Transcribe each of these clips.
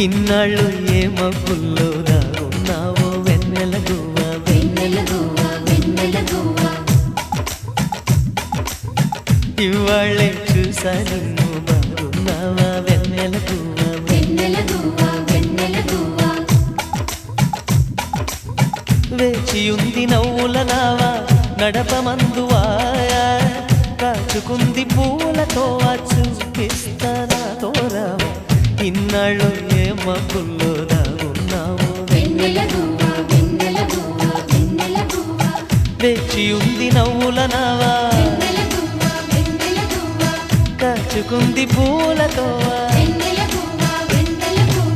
ఇన్నాళ్ళు ఏ మబ్బుల్లో దాగున్నావో వెన్నెల గువ్వ వెన్నెల గువ్వ వెన్నెల గువ్వ ఇవాళ్ళే చూసా నిన్ను బాగున్నావా వెన్నెల గువ్వ వెన్నెల గువ్వ వెన్నెల గువ్వ వేచియుంది నవ్వుల నావా నడపమందువా కాచుకుంది పూలతో చూపిస్తానా తోరావా ఇన్నాళ్ళు ఏ మబ్బుల్లో దాగున్నావో వెన్నెల గువ్వ వెన్నెల గువ్వ వెన్నెల గువ్వ వేచియుంది నవ్వుల నావా వెన్నెల గువ్వ వెన్నెల గువ్వ కాచుకుంది పూలతో వెన్నెల గువ్వ వెన్నెల గువ్వ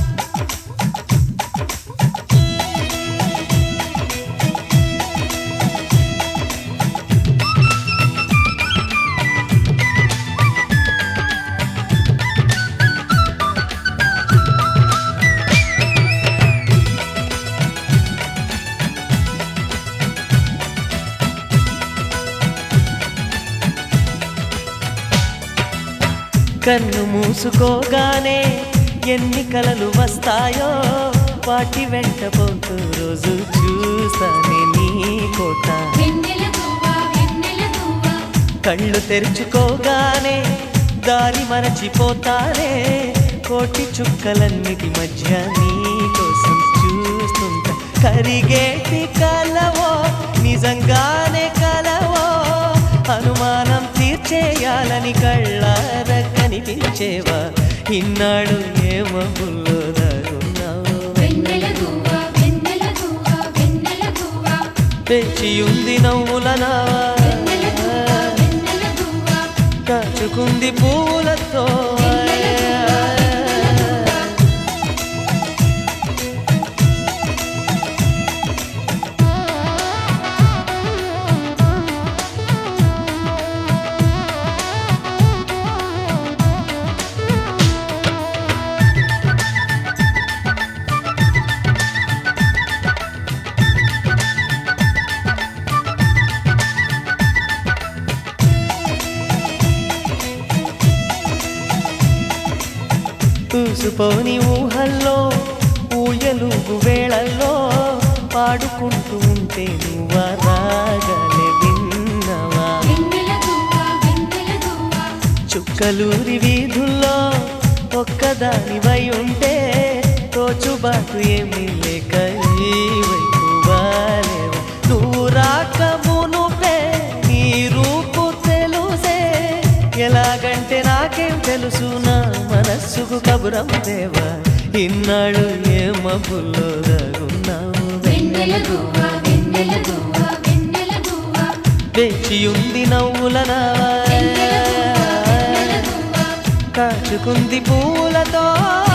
కన్ను మూసుకోగానే ఎన్ని కలలు వస్తాయో వాటి వెంట పోతూ రోజు చూస్తానే నీ కోట వెన్నెల గువ్వ వెన్నెల గువ్వ కళ్ళు తెరుచుకోగానే దారి మరచిపోతానే కోటి చుక్కలన్నిటి మధ్య నీ కోసం చూస్తుంటా కరిగేటి కలవో నిజంగానే కలవో అనుమానం తీర్చేయాలని కళ్ళార కనిపించేవా ఇన్నాడు ఏమబుల్లో దాగున్నావో వెన్నెల గువ్వ వెన్నెల గువ్వ వెన్నెల గువ్వ పెంచియుంది నవ్వుల నావా వెన్నెల గువ్వ వెన్నెల గువ్వ కాచుకుంది పూలతో చూసుపోని ఊహల్లో ఊయలుగు వేళల్లో పాడుకుంటూ ఉంటే నువ్వా రాగలే విన్నవా వెన్నెల గువ్వ వెన్నెల గువ్వ చుక్కలూరి వీధుల్లో ఒక్కదానివై ఉంటే తోచుబాటు ఏమీ లేక ఈ వైపు వాలేవా. నువ్వు రాక మునుపే నీ రూపు తెలుసే ఎలాగంటే నాకేం తెలుసు నా మనస్సుకు కబురం దేవా ఇన్నాడు ఏ మబ్బుల్లో దాగున్నావు వెన్నెల గువ్వ వెన్నెల గువ్వ వెన్నెల గువ్వ వేచియుంది నవ్వుల నావా వెన్నెల గువ్వ వెన్నెల గువ్వ కాచుకుంది పూలతో